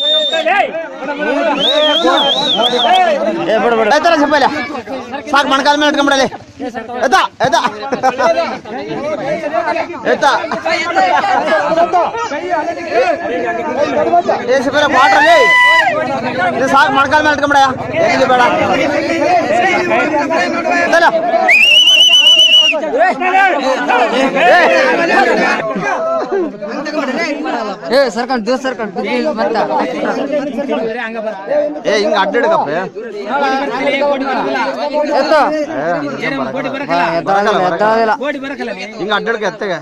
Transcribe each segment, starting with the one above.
ಏ ಬಿಡು ಬಿಡು ಆಯ್ತಲ್ಲ ಚಪ್ಪಲ್ಲ ಸಾಕು ಮಣ್ಕಾಲ ಮೇಲೆ ಇಟ್ಕೊಂಬಿಡಲಿ ಎತ್ತ ಎತ್ತ ಎತ್ತ ಏ ಚಪ್ಪಲ್ಲ ಬಾಟ್ರಲ್ಲಿ ಇದು ಸಾಕು ಮಣ್ಕಾಲ ಮೇಲೆ ಇಟ್ಕೊಂಬಿಡ ಎಲ್ಲಿ ಬೇಡ ಎತ್ತಲ್ಲ. ಏ ಸರ್ಕೊಂಡು ದಿವಸ ಸರ್ಕೊಂಡು ಮತ್ತ ಏ ಹಿಂಗ ಅಡ್ಡಿಡ್ಕಪ್ಪ ಎತ್ತ ಎತ್ತೋದಿಲ್ಲ ಹಿಂಗ ಅಡ್ಡಿಡ್ಕ ಎತ್ತಗೆ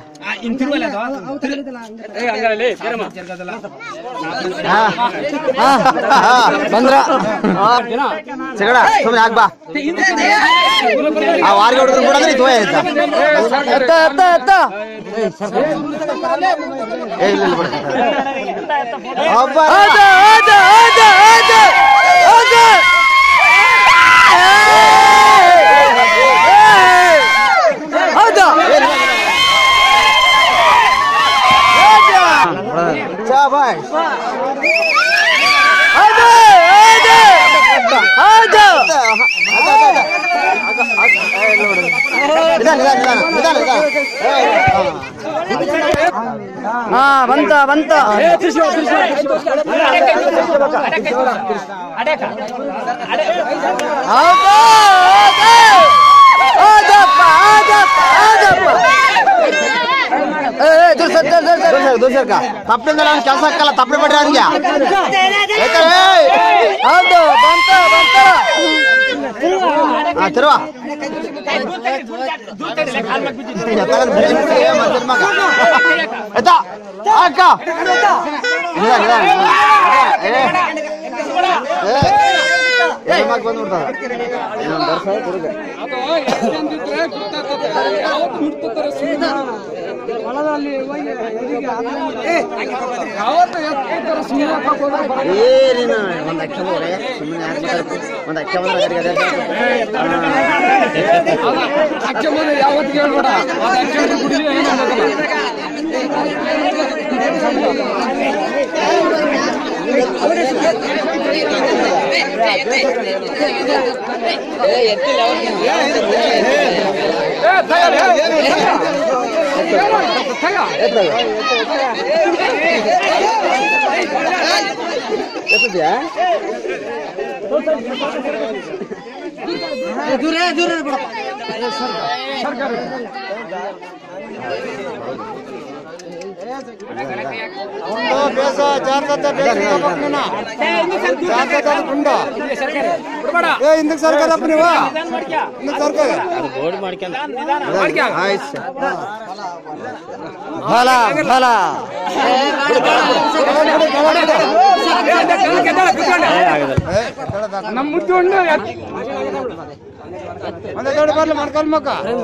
ಹಾ. ಹಾ. ಬಂದ್ರ ಸಿಗಡ ಸುಮ್ಮನೆ ಹಾಕ್ ಬಾ ಆ ವಾರಿಗೆ ಹುಡುಗರು ಕೂಡ ಅಂದ್ರೆ ತೋಯ ಆಯ್ತಾ ಎತ್ತ ಎತ್ತ ಎತ್ತ ಏ ಇಲ್ಲ ಇಲ್ಲ ಬಿಡು. ಅಬ್ಬಾ. ಹೌದು ಹೌದು ಹೌದು ಹೌದು ಹೌದು ಹೌದು ಶಾಬಾಷ್. ಹೌದು ಹೌದು ಹೌದು ನಿಧಾನ ನಿಧಾನ ನಿಧಾನ ನಿಧಾನ ನಿಧಾನ ಏ, ಹಾ ಬಂತ ಬಂತ ಹೌದು ಹೌದಪ್ಪ ಹೌದಪ್ಪ ಹೌದಪ್ಪ ಏ ಏ, ದುರ್ ಸರ್, ದುರ್ ಸರ್, ದುರ್ ಸರ್. ದೂರ ಸರ್ಕ ತಪ್ಪಿಂದ ನಾನು ಕೆಲಸ ಹಾಕಲ್ಲ ತಪ್ಪಿ ಬಿಡ್ರಿ ಅವ್ನಿಗೆ ಹೌದು ಬಂತ ಬಂತ ಹಾ ತಿರುವ ಆಯ್ತಾ ಅಕ್ಕ ನಿಧಾನ ನಿಧಾನ ಏ ಏ ಏ ಮಗ ಬಂದ್ಬಿಡ್ತಾರ ಇನ್ನೊಂದು ವರ್ಷ ತಿರುಗ ಏನಿನ ಒಂದು ಅಕ್ಕ ಬಂದ್ರೆ ಸುಮ್ಮನೆ ಯಾಕೆ ಮಾತಾಡ್ತಿ ಒಂದು ಅಕ್ಕ ಬಂದ್ರೆ ಗಡಿ ಗಡಿ ಎತ್ತಿದ್ಯಾ ಬೇಸ ಜಾತಕ ಬೇಸ ಜಾತಕ ಗುಂಡ ಏ ಹಿಂದಕ್ಕೆ ಸರ್ಕಾರಪ್ಪ ನೀವು ಹಿಂದಕ್ಕೆ ಸರ್ಕಾರ ಆಯ್ತು ಬಲ ಬಲ ನಮ್ಮ ಮುದ್ದು ಹಣ್ಣು ಒಂದೇ ದೊಡ್ಡ ಬರ್ಲಿ ಮಾಡ್ಕೊಲ್ ಮಕ್ಕ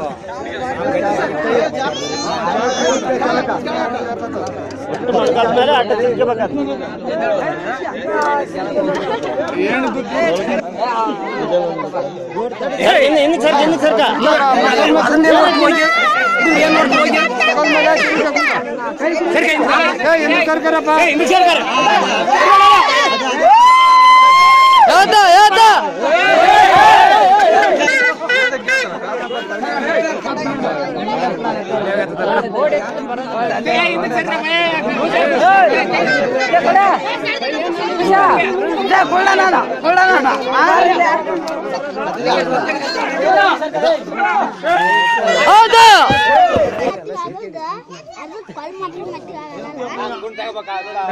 ಯಾವ್ದ ಯಾವ್ದ ಹೌದು ಅದು ಕಾಲ್ ಮಾಡಿದ್ರೆ ಮತ್ತೆ ಆಗಲ್ಲ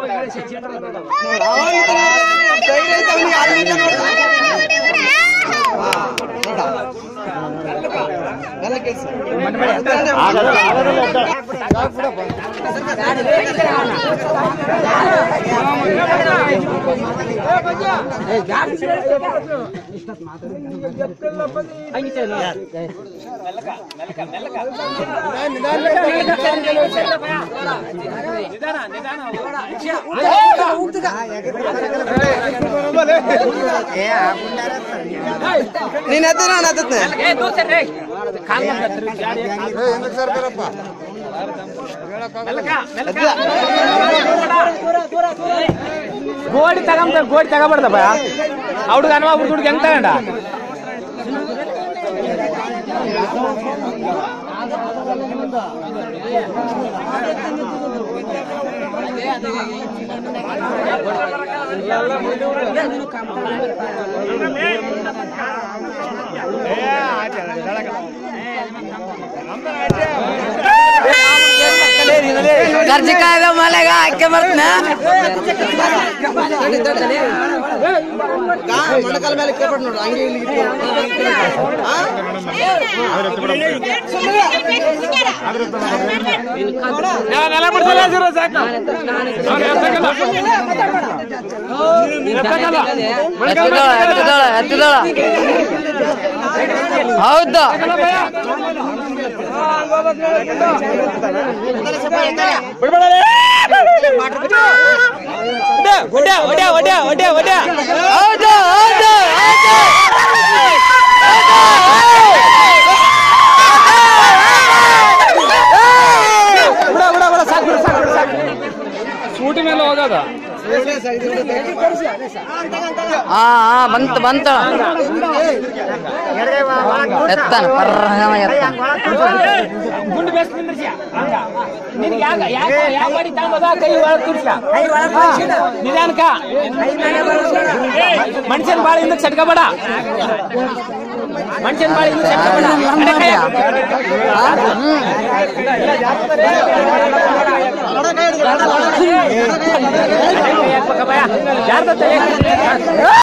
ನೀನ್ ಎತ್ತ ನಾನು ಎತ್ತತ್ನೆ ಹಿಂದಕ್ಕೆ ಸರ್ಕಾರಪ್ಪ ಗೋಡಿ ತಗೊಂಬ ಗೋಡಿ ತಗೋಬಾರ್ದಪ್ಪ ಹುಡುಗ ಅನ್ವ ಹುಡುಗ ಹೆಂಗ್ ತಗೊಂಡ ಕರ್ಜಿಕಾಯದ ಮಲೆಗ ಹಾಕಿ ಬರ್ತೀನ ಮೊಣಕಾಲ ಮೇಲೆ ಕೇಳ್ಬಿಟ್ಟು ನೋಡ್ರಿ ಹಂಗೆ ಇಲ್ಲಿ ನೆಲ ಬಿಡ್ಸಲ್ಲ ಜೀರೋ ಸಾಕು ಅವ್ನು ಎತ್ತಕ್ಕಲ್ಲ. ಎತ್ತಕ್ಕಲ್ಲ. ಎತ್ತಿದಳ ಎತ್ತಿದಳ ಎತ್ತಿದಳ ಹೌದು ಒಡ್ಯ ಒಡ್ಯ ಒಡ್ಯ ಒಡ್ಯ ಒಡ್ಯ ಹೌದು ಹೌದು ಬಿಡ ಬಿಡ ಬಿಡ ಸಾಕು ಬಿಡ ಸಾಕು ಬಿಡ ಸಾಕು ಸೂಟಿ ಮೇಲೆ ಹೋಗೋದ ಹಾ ಹಾ ಬಂತು ಬಂತು ಎತ್ತಾನ ಪರ್ರಗಮ ಎತ್ತಾನ ಗುಂಡು ಬೇಸ್ ನಿಂದ್ರಿಸ್ಯ ಹಂಗ ನಿನಗೆ ಯಾಕ ಯಾಕ ಯಾವ ಗಾಡಿ ತಗೊಂಬದ ಕೈ ಒಳಗೆ ತುರ್ಸ್ಯ ನಿಧಾನಕ ಮನುಷ್ಯನ ಬಾಳ ಹಿಂದಕ್ಕೆ ಸಟ್ಕೋಬೇಡ ಮನುಷ್ಯನ ಬಾಳ ಹಿಂದಕ್ಕೆ ಸಟ್ಕೋಬೇಡ ಯಾರ್ದ